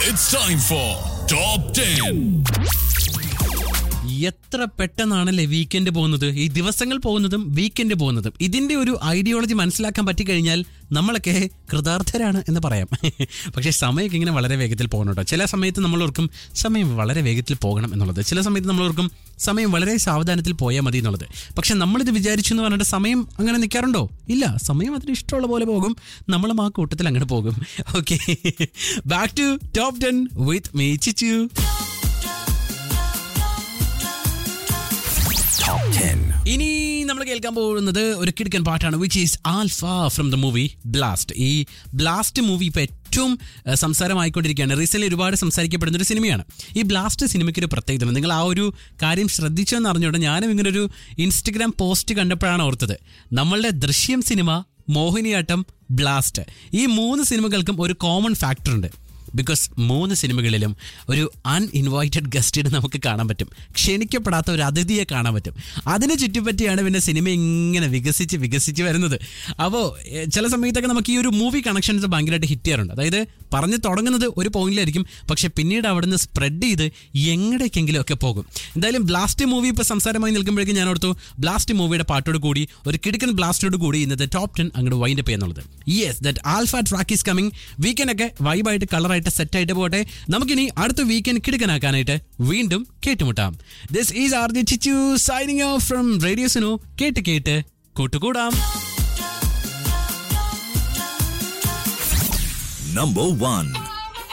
It's time for Top 10. എത്ര പെട്ടെന്നാണല്ലേ weekend പോകുന്നത് ഈ ദിവസങ്ങൾ പോകുന്നതും വീക്കെൻഡ് പോകുന്നതും ഇതിന്റെ ഒരു ഐഡിയോളജി മനസ്സിലാക്കാൻ പറ്റിക്കഴിഞ്ഞാൽ നമ്മളൊക്കെ കൃതാർത്ഥരാണ് എന്ന് പറയാം പക്ഷേ സമയമൊക്കെ ഇങ്ങനെ വളരെ വേഗത്തിൽ പോകണം കേട്ടോ ചില സമയത്ത് നമ്മൾ ഓർക്കും സമയം വളരെ വേഗത്തിൽ പോകണം എന്നുള്ളത് ചില സമയത്ത് നമ്മൾ ഓർക്കും സമയം വളരെ സാവധാനത്തിൽ പോയാൽ മതി എന്നുള്ളത് പക്ഷെ നമ്മളിത് വിചാരിച്ചു എന്ന് പറഞ്ഞിട്ട് സമയം അങ്ങനെ നിൽക്കാറുണ്ടോ ഇല്ല സമയം അതിന് ഇഷ്ടമുള്ള പോലെ പോകും നമ്മളും ആ കൂട്ടത്തിൽ അങ്ങനെ പോകും okay back to top ten with me Chichu ഇനി നമ്മൾ കേൾക്കാൻ പോകുന്നത് ഒരു കിടക്കൻ പാട്ടാണ് which is alpha from the movie blast ഈ ബ്ലാസ്റ്റ് മൂവി ഇപ്പോൾ ഏറ്റവും ഏഹ്, സംസാരമായിക്കൊണ്ടിരിക്കുകയാണ് റീസെന്റ് ഒരുപാട് സംസാരിക്കപ്പെടുന്ന ഒരു സിനിമയാണ് ഈ ബ്ലാസ്റ്റ് സിനിമയ്ക്ക് ഒരു പ്രത്യേകത നിങ്ങൾ ആ ഒരു കാര്യം ശ്രദ്ധിച്ചെന്ന് അറിഞ്ഞോട്ടെ ഞാനും ഇങ്ങനെ ഒരു ഇൻസ്റ്റഗ്രാം പോസ്റ്റ് കണ്ടപ്പോഴാണ് ഓർത്തത് നമ്മളുടെ ദൃശ്യം സിനിമ മോഹിനിയാട്ടം ബ്ലാസ്റ്റ് ഈ മൂന്ന് സിനിമകൾക്കും ഒരു കോമൺ ഫാക്ടർ ഉണ്ട് ബിക്കോസ് മൂന്ന് സിനിമകളിലും ഒരു അൺഇൻവൈറ്റഡ് ഗസ്റ്റിനെ നമുക്ക് കാണാൻ പറ്റും ക്ഷണിക്കപ്പെടാത്ത ഒരു അതിഥിയെ കാണാൻ പറ്റും അതിനെ ചുറ്റിപ്പറ്റിയാണ് പിന്നെ സിനിമ ഇങ്ങനെ വികസിച്ച് വികസിച്ച് വരുന്നത് അപ്പോൾ ചില സമയത്തൊക്കെ നമുക്ക് ഈ ഒരു മൂവി കണക്ഷൻസ് ഭയങ്കരമായിട്ട് ഹിറ്റ് ചെയ്യാറുണ്ട് അതായത് പറഞ്ഞ് തുടങ്ങുന്നത് ഒരു പോയിന്റിലായിരിക്കും പക്ഷെ പിന്നീട് അവിടുന്ന് സ്പ്രെഡ് ചെയ്ത് എങ്ങടേക്കെങ്കിലും ഒക്കെ പോകും എന്തായാലും ബ്ലാസ്റ്റ് മൂവി ഇപ്പോൾ സംസാരമായി നിൽക്കുമ്പോഴേക്കും ഞാൻ ഓർത്തു ബ്ലാസ്റ്റ് മൂവിയുടെ പാട്ടോട് കൂടി ഒരു കിടക്കൻ ബ്ലാസ്റ്റോട് കൂടി ഇന്നത്തെ ടോപ്പ് ടെൻ അങ്ങോട്ട് വൈൻഡ് അപ്പ് ചെയ്യുന്നുള്ളത് yes that alpha track is coming weekend ഒക്കെ വൈബായിട്ട് കളറായിട്ട് സെറ്റ് ആയിട്ട് പോട്ടെ നമുക്കിനി അടുത്ത വീക്കെൻഡ് കിടക്കനാക്കാനായിട്ട് വീണ്ടും കേട്ടുമുട്ടാം this is R G Chichu signing off from റേഡിയോസിനു കേട്ട് കേട്ട് കൂട്ടുകൂടാം Number 1.